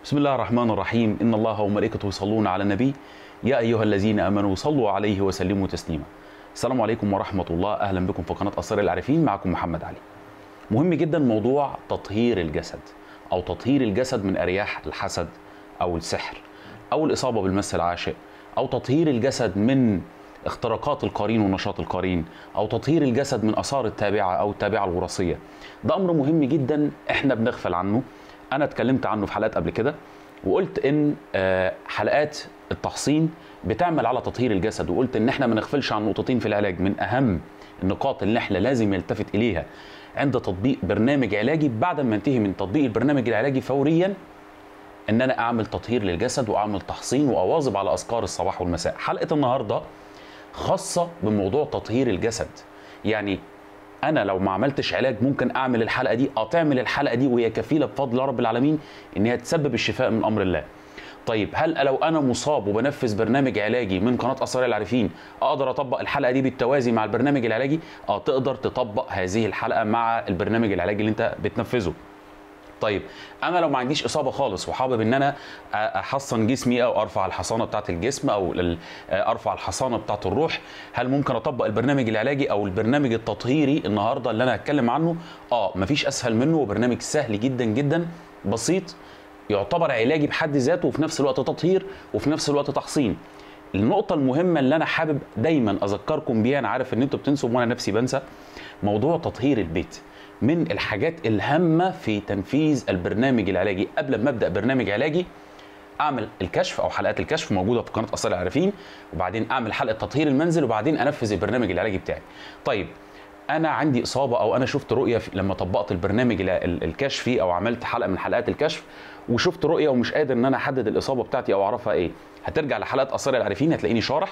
بسم الله الرحمن الرحيم إن الله وملائكته يصلون على النبي يا أيها الذين آمنوا صلوا عليه وسلموا تسليما السلام عليكم ورحمة الله أهلا بكم في قناة أسرار العارفين معكم محمد علي مهم جدا موضوع تطهير الجسد أو تطهير الجسد من أرياح الحسد أو السحر أو الإصابة بالمس العاشق أو تطهير الجسد من اختراقات القرين ونشاط القرين او تطهير الجسد من اثار التابعه او التابعه الوراثيه ده امر مهم جدا احنا بنغفل عنه انا اتكلمت عنه في حلقات قبل كده وقلت ان آه، حلقات التحصين بتعمل على تطهير الجسد وقلت ان احنا ما نغفلش عن نقطتين في العلاج من اهم النقاط اللي احنا لازم يلتفت اليها عند تطبيق برنامج علاجي بعد ما انتهي من تطبيق البرنامج العلاجي فوريا ان انا اعمل تطهير للجسد واعمل تحصين واواظب على اذكار الصباح والمساء حلقه النهارده خاصه بموضوع تطهير الجسد يعني انا لو ما عملتش علاج ممكن اعمل الحلقه دي اه تعمل الحلقه دي وهي كفيله بفضل رب العالمين ان هي تسبب الشفاء من امر الله طيب هل لو انا مصاب وبنفذ برنامج علاجي من قناه اسرار العارفين اقدر اطبق الحلقه دي بالتوازي مع البرنامج العلاجي اه تقدر تطبق هذه الحلقه مع البرنامج العلاجي اللي انت بتنفذه طيب انا لو ما عنديش اصابه خالص وحابب ان انا احصن جسمي او ارفع الحصانه بتاعه الجسم او ال- ارفع الحصانه بتاعه الروح هل ممكن اطبق البرنامج العلاجي او البرنامج التطهيري النهارده اللي انا هتكلم عنه اه مفيش اسهل منه وبرنامج سهل جدا جدا بسيط يعتبر علاجي بحد ذاته وفي نفس الوقت تطهير وفي نفس الوقت تحصين النقطة المهمة اللي أنا حابب دايما أذكركم بيها أنا عارف إن أنتوا بتنسوا وأنا نفسي بنسى موضوع تطهير البيت من الحاجات الهامة في تنفيذ البرنامج العلاجي قبل ما أبدأ برنامج علاجي اعمل الكشف او حلقات الكشف موجوده في قناه اسرار العارفين وبعدين اعمل حلقه تطهير المنزل وبعدين انفذ البرنامج العلاجي بتاعي طيب انا عندي اصابه او انا شفت رؤيه في- لما طبقت البرنامج الع- ال- الكشفي او عملت حلقه من حلقات الكشف وشفت رؤيه ومش قادر ان انا احدد الاصابه بتاعتي او اعرفها ايه هترجع لحلقات اسرار العارفين هتلاقيني شارح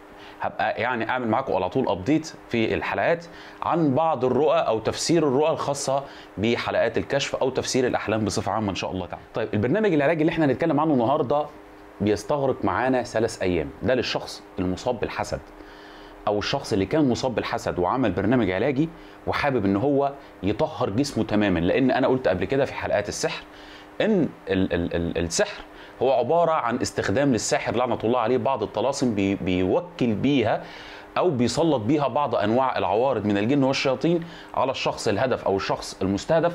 وهبقى يعني اعمل معاكم على طول ابديت في الحلقات عن بعض الرؤى او تفسير الرؤى الخاصه بحلقات الكشف او تفسير الاحلام بصفه عامه ان شاء الله تعالى طيب البرنامج العلاجي اللي احنا هنتكلم عنه النهارده بيستغرق معانا ثلاث ايام ده للشخص المصاب بالحسد او الشخص اللي كان مصاب بالحسد وعمل برنامج علاجي وحابب ان هو يطهر جسمه تماما لان انا قلت قبل كده في حلقات السحر ان ال ال ال السحر هو عباره عن استخدام للساحر لعنه الله عليه بعض الطلاسم بي بيوكل بيها او بيسلط بيها بعض انواع العوارض من الجن والشياطين على الشخص الهدف او الشخص المستهدف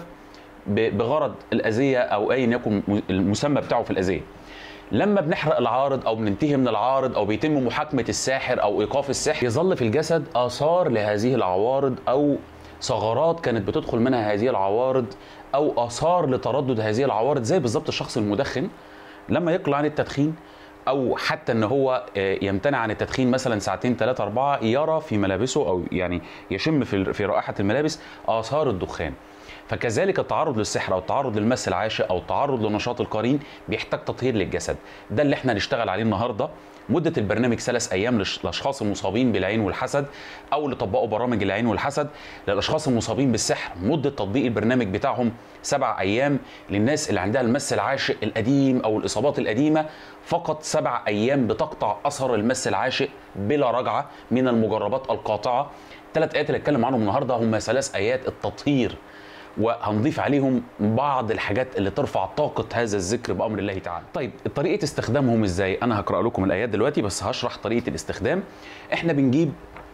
ب- بغرض الاذيه او ايا يكن م- المسمى بتاعه في الاذيه لما بنحرق العارض او بننتهي من العارض او بيتم محاكمه الساحر او ايقاف السحر يظل في الجسد اثار لهذه العوارض او ثغرات كانت بتدخل منها هذه العوارض او اثار لتردد هذه العوارض زي بالظبط الشخص المدخن لما يقلع عن التدخين او حتى ان هو آه، يمتنع عن التدخين مثلا ساعتين ثلاثة أربعة يرى في ملابسه او يعني يشم في في رائحة الملابس آثار الدخان فكذلك التعرض للسحر او التعرض للمس العاشق او التعرض لنشاط القرين بيحتاج تطهير للجسد ده اللي احنا هنشتغل عليه النهارده مدة البرنامج ثلاث أيام للش- للأشخاص المصابين بالعين والحسد أو اللي طبقوا برامج العين والحسد للأشخاص المصابين بالسحر مدة تطبيق البرنامج بتاعهم سبع أيام للناس اللي عندها المس العاشق القديم أو الإصابات القديمة فقط سبع أيام بتقطع أثر المس العاشق بلا رجعة من المجربات القاطعة ثلاث آيات اللي اتكلم عنهم النهارده هم ثلاث آيات التطهير وهنضيف عليهم بعض الحاجات اللي ترفع طاقة هذا الذكر بأمر الله تعالى. طيب طريقة استخدامهم ازاي؟ أنا هقرأ لكم الآيات دلوقتي بس هشرح طريقة الاستخدام. احنا بنجيب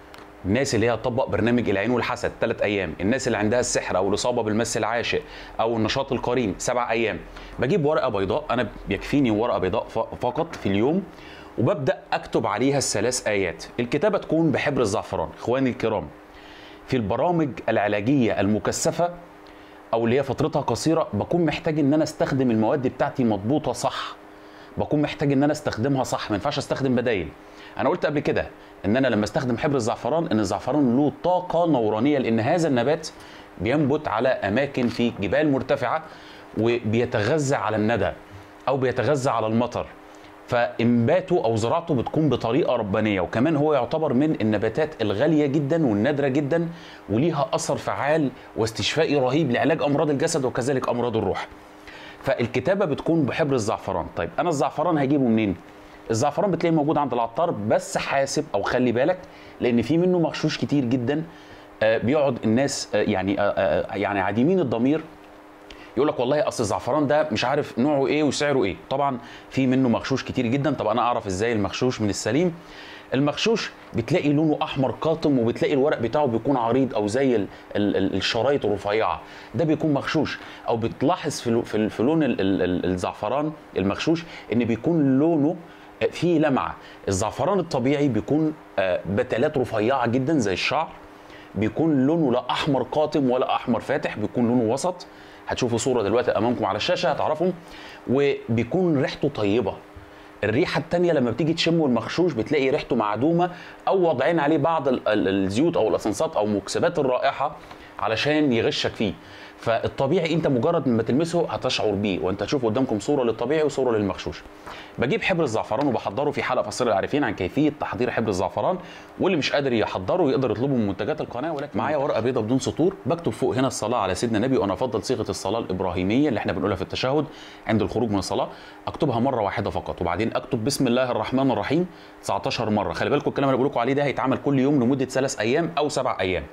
الناس اللي هي هتطبق برنامج العين والحسد ثلاث ايام الناس اللي عندها السحر او الاصابه بالمس العاشق او النشاط القرين سبع ايام بجيب ورقه بيضاء انا بيكفيني ورقه بيضاء ف- فقط في اليوم وببدا اكتب عليها الثلاث ايات الكتابه تكون بحبر الزعفران اخواني الكرام في البرامج العلاجيه المكثفه او اللي هي فترتها قصيره بكون محتاج ان انا استخدم المواد بتاعتي مضبوطه صح بكون محتاج ان انا استخدمها صح ما ينفعش استخدم بدايل انا قلت قبل كده ان انا لما استخدم حبر الزعفران ان الزعفران له طاقه نورانيه لان هذا النبات بينبت على اماكن في جبال مرتفعه وبيتغذى على الندى او بيتغذى على المطر فانباته او زراعته بتكون بطريقه ربانيه وكمان هو يعتبر من النباتات الغاليه جدا والنادره جدا وليها اثر فعال واستشفائي رهيب لعلاج امراض الجسد وكذلك امراض الروح فالكتابه بتكون بحبر الزعفران طيب انا الزعفران هجيبه منين الزعفران بتلاقيه موجود عند العطار بس حاسب او خلي بالك لان في منه مغشوش كتير جدا آه، بيقعد الناس آه، يعني آه، آه، يعني عديمين الضمير يقول لك والله اصل الزعفران ده مش عارف نوعه ايه وسعره ايه طبعا في منه مغشوش كتير جدا طب انا اعرف ازاي المغشوش من السليم المغشوش بتلاقي لونه احمر قاتم وبتلاقي الورق بتاعه بيكون عريض او زي ال ال ال الشرايط الرفيعه ده بيكون مغشوش او بتلاحظ في لو- في ال- في لون ال- ال- ال- الزعفران المغشوش ان بيكون لونه آه، فيه لمعه الزعفران الطبيعي بيكون آه، بتلات رفيعه جدا زي الشعر بيكون لونه لا احمر قاتم ولا احمر فاتح بيكون لونه وسط هتشوفوا صوره دلوقتي امامكم على الشاشه هتعرفوا وبيكون ريحته طيبه الريحه التانية لما بتيجي تشمه المخشوش بتلاقي ريحته معدومه او واضعين عليه بعض ال- ال- الزيوت او الاسانسات او مكسبات الرائحه علشان يغشك فيه فالطبيعي انت مجرد ما تلمسه هتشعر بيه وانت تشوف قدامكم صوره للطبيعي وصوره للمغشوش بجيب حبر الزعفران وبحضره في حلقه فصيل العارفين عن كيفيه تحضير حبر الزعفران واللي مش قادر يحضره يقدر يطلبه من منتجات القناه ولكن معايا ورقه بيضاء بدون سطور بكتب فوق هنا الصلاه على سيدنا النبي وانا افضل صيغه الصلاه الابراهيميه اللي احنا بنقولها في التشهد عند الخروج من الصلاه اكتبها مره واحده فقط وبعدين اكتب بسم الله الرحمن الرحيم 19 مره خلي بالكم الكلام اللي بقول لكم عليه ده هيتعمل كل يوم لمده ثلاث ايام او سبع ايام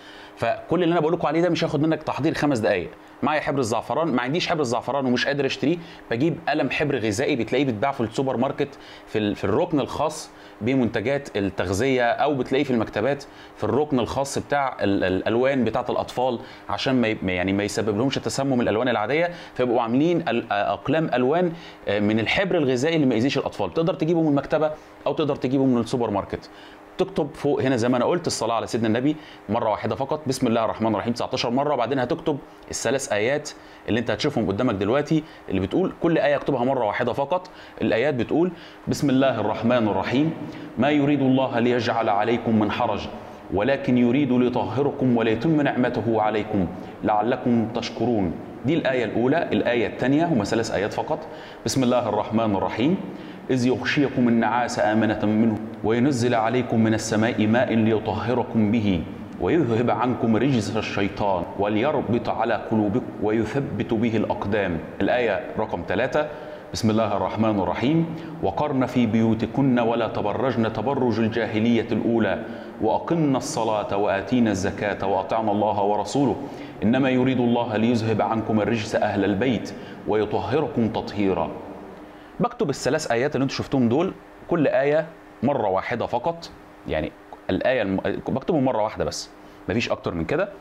فكل اللي انا بقول لكم عليه ده مش هياخد منك تحضير خمس دقائق معايا حبر الزعفران ما عنديش حبر الزعفران ومش قادر اشتريه بجيب قلم حبر غذائي بتلاقيه بيتباع في السوبر ماركت في ال- في الركن الخاص بمنتجات التغذيه او بتلاقيه في المكتبات في الركن الخاص بتاع ال- الالوان بتاعه الاطفال عشان ما ي- ما يعني ما يسبب لهمش تسمم الالوان العاديه فيبقوا عاملين ال- اقلام الوان آه، من الحبر الغذائي اللي ما يأذيش الاطفال تقدر تجيبه من المكتبه او تقدر تجيبه من السوبر ماركت تكتب فوق هنا زي ما انا قلت الصلاه على سيدنا النبي مره واحده فقط بسم الله الرحمن الرحيم 19 مره وبعدين هتكتب الثلاث ايات اللي انت هتشوفهم قدامك دلوقتي اللي بتقول كل ايه اكتبها مره واحده فقط الايات بتقول بسم الله الرحمن الرحيم ما يريد الله ليجعل عليكم من حرج ولكن يريد ليطهركم وليتم نعمته عليكم لعلكم تشكرون دي الآية الأولى الآية الثانية هما ثلاث آيات فقط بسم الله الرحمن الرحيم إذ يغشيكم النعاس آمنة منه وينزل عليكم من السماء ماء ليطهركم به ويذهب عنكم رجز الشيطان وليربط على قلوبكم ويثبت به الأقدام الآية رقم ثلاثة بسم الله الرحمن الرحيم وقرن في بيوتكن ولا تبرجن تبرج الجاهلية الأولى وأقمنا الصلاة وآتينا الزكاة وأطعنا الله ورسوله إنما يريد الله ليذهب عنكم الرجس أهل البيت ويطهركم تطهيرا بكتب الثلاث آيات اللي انتم شفتهم دول كل آية مرة واحدة فقط يعني الآية الم... بكتبهم مرة واحدة بس مفيش أكتر من كده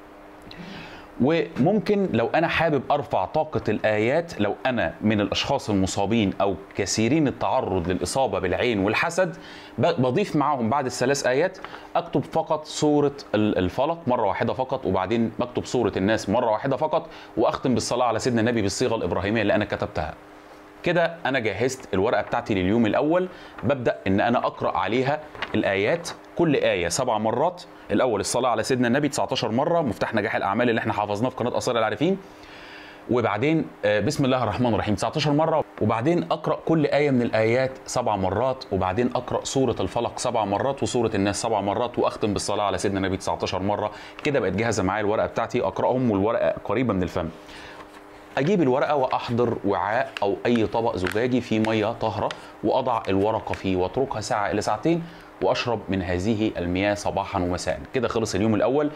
وممكن لو انا حابب ارفع طاقه الايات لو انا من الاشخاص المصابين او كثيرين التعرض للاصابه بالعين والحسد ب- بضيف معاهم بعد الثلاث ايات اكتب فقط سوره ال- الفلق مره واحده فقط وبعدين بكتب سوره الناس مره واحده فقط واختم بالصلاه على سيدنا النبي بالصيغه الابراهيميه اللي انا كتبتها كده انا جهزت الورقه بتاعتي لليوم الاول ببدا ان انا اقرا عليها الايات كل ايه سبع مرات الاول الصلاه على سيدنا النبي 19 مره مفتاح نجاح الاعمال اللي احنا حافظناه في قناه اثار العارفين وبعدين آه، بسم الله الرحمن الرحيم 19 مره وبعدين اقرا كل ايه من الايات سبع مرات وبعدين اقرا سوره الفلق سبع مرات وسوره الناس سبع مرات واختم بالصلاه على سيدنا النبي 19 مره كده بقت جاهزه معايا الورقه بتاعتي اقراهم والورقه قريبه من الفم اجيب الورقه واحضر وعاء او اي طبق زجاجي فيه ميه طاهره واضع الورقه فيه واتركها ساعه الى ساعتين واشرب من هذه المياه صباحا ومساء كده خلص اليوم الاول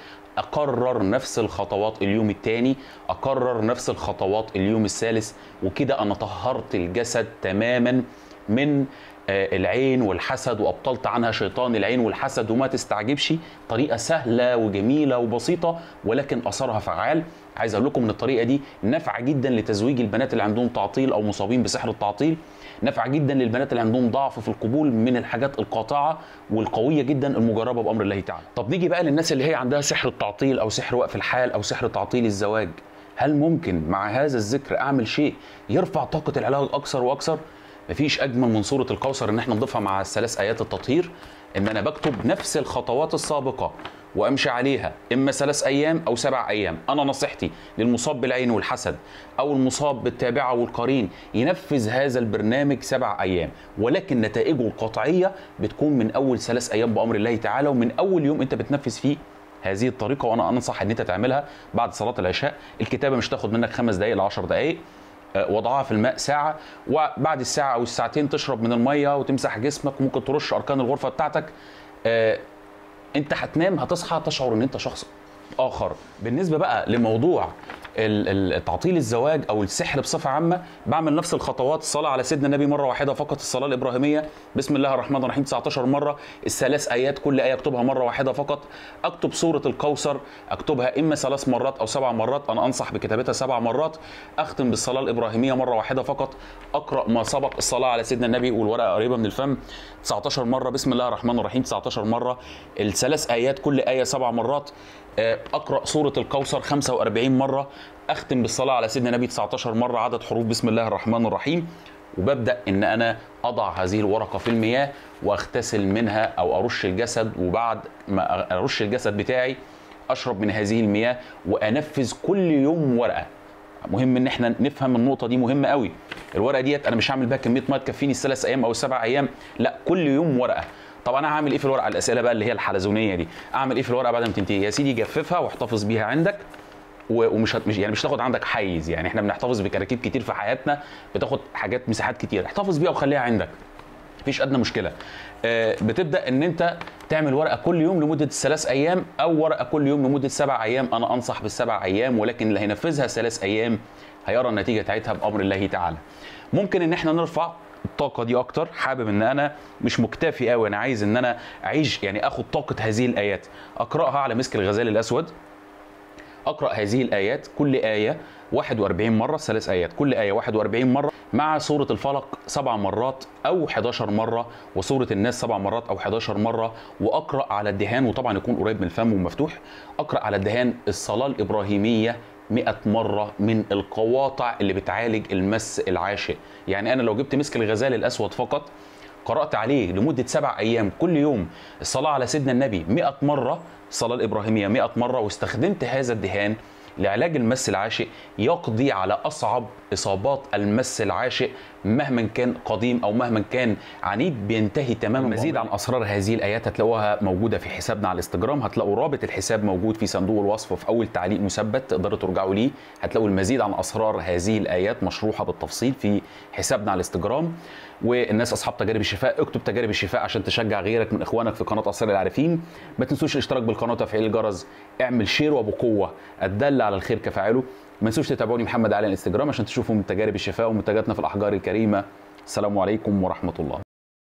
اكرر نفس الخطوات اليوم الثاني اكرر نفس الخطوات اليوم الثالث وكده انا طهرت الجسد تماما من آه، العين والحسد وابطلت عنها شيطان العين والحسد وما تستعجبش طريقه سهله وجميله وبسيطه ولكن اثرها فعال عايز اقول لكم ان الطريقه دي نافعه جدا لتزويج البنات اللي عندهم تعطيل او مصابين بسحر التعطيل نافعه جدا للبنات اللي عندهم ضعف في القبول من الحاجات القاطعه والقويه جدا المجربه بامر الله تعالى طب نيجي بقى للناس اللي هي عندها سحر التعطيل او سحر وقف الحال او سحر تعطيل الزواج هل ممكن مع هذا الذكر اعمل شيء يرفع طاقه العلاج اكثر واكثر مفيش اجمل من سوره الكوثر ان احنا نضيفها مع الثلاث ايات التطهير ان انا بكتب نفس الخطوات السابقه وامشي عليها اما ثلاث ايام او سبع ايام انا نصيحتي للمصاب بالعين والحسد او المصاب بالتابعه والقرين ينفذ هذا البرنامج سبع ايام ولكن نتائجه القطعيه بتكون من اول ثلاث ايام بامر الله تعالى ومن اول يوم انت بتنفذ فيه هذه الطريقه وانا انصح ان انت تعملها بعد صلاه العشاء الكتابه مش تاخد منك خمس دقائق ل 10 دقائق آه، وضعها في الماء ساعة وبعد الساعة أو الساعتين تشرب من المية وتمسح جسمك وممكن ترش أركان الغرفة بتاعتك آه، أنت هتنام هتصحى تشعر إن أنت شخص آخر بالنسبة بقى لموضوع ال- ال- تعطيل الزواج او السحر بصفه عامه بعمل نفس الخطوات الصلاه على سيدنا النبي مره واحده فقط الصلاه الابراهيميه بسم الله الرحمن الرحيم 19 مره الثلاث ايات كل ايه اكتبها مره واحده فقط اكتب سوره الكوثر اكتبها اما ثلاث مرات او سبع مرات انا انصح بكتابتها سبع مرات اختم بالصلاه الابراهيميه مره واحده فقط اقرا ما سبق الصلاه على سيدنا النبي والورقه قريبه من الفم 19 مره بسم الله الرحمن الرحيم 19 مره الثلاث ايات كل ايه سبع مرات آه، اقرا سوره الكوثر 45 مره اختم بالصلاه على سيدنا النبي 19 مره عدد حروف بسم الله الرحمن الرحيم وببدا ان انا اضع هذه الورقه في المياه واغتسل منها او ارش الجسد وبعد ما ارش الجسد بتاعي اشرب من هذه المياه وانفذ كل يوم ورقه مهم ان احنا نفهم النقطه دي مهمه قوي الورقه ديت انا مش هعمل بيها كميه ميه تكفيني الثلاث ايام او السبع ايام لا كل يوم ورقه طب انا هعمل ايه في الورقه الاسئله بقى اللي هي الحلزونيه دي اعمل ايه في الورقه بعد ما تنتهي يا سيدي جففها واحتفظ بيها عندك و- ومش هت... مش يعني مش تاخد عندك حيز يعني احنا بنحتفظ بكراكيب كتير في حياتنا بتاخد حاجات مساحات كتير احتفظ بيها وخليها عندك مفيش ادنى مشكله آه، بتبدا ان انت تعمل ورقه كل يوم لمده ثلاث ايام او ورقه كل يوم لمده سبع ايام انا انصح بالسبع ايام ولكن اللي هينفذها ثلاث ايام هيرى النتيجه بتاعتها بامر الله تعالى ممكن ان احنا نرفع الطاقه دي اكتر حابب ان انا مش مكتفي قوي انا عايز ان انا اعيش يعني اخد طاقه هذه الايات اقراها على مسك الغزال الاسود اقرا هذه الايات كل ايه 41 مره ثلاث ايات كل ايه 41 مره مع سوره الفلق سبع مرات او 11 مره وسوره الناس سبع مرات او 11 مره واقرا على الدهان وطبعا يكون قريب من الفم ومفتوح اقرا على الدهان الصلاه الابراهيميه 100 مرة من القواطع اللي بتعالج المس العاشق يعني أنا لو جبت مسك الغزال الأسود فقط قرأت عليه لمدة سبع أيام كل يوم الصلاة على سيدنا النبي 100 مرة الصلاة الإبراهيمية 100 مرة واستخدمت هذا الدهان لعلاج المس العاشق يقضي على أصعب إصابات المس العاشق مهما كان قديم أو مهما كان عنيد بينتهي تماما مزيد عن أسرار هذه الآيات هتلاقوها موجودة في حسابنا على الانستجرام هتلاقوا رابط الحساب موجود في صندوق الوصف في أول تعليق مثبت تقدروا ترجعوا ليه هتلاقوا المزيد عن أسرار هذه الآيات مشروحة بالتفصيل في حسابنا على الانستجرام والناس اصحاب تجارب الشفاء اكتب تجارب الشفاء عشان تشجع غيرك من اخوانك في قناه اسرار العارفين ما تنسوش الاشتراك بالقناه وتفعيل الجرس اعمل شير وبقوه الدل على الخير كفاعله ما تنسوش تتابعوني محمد علي على الانستجرام عشان تشوفوا من تجارب الشفاء ومنتجاتنا في الاحجار الكريمه السلام عليكم ورحمه الله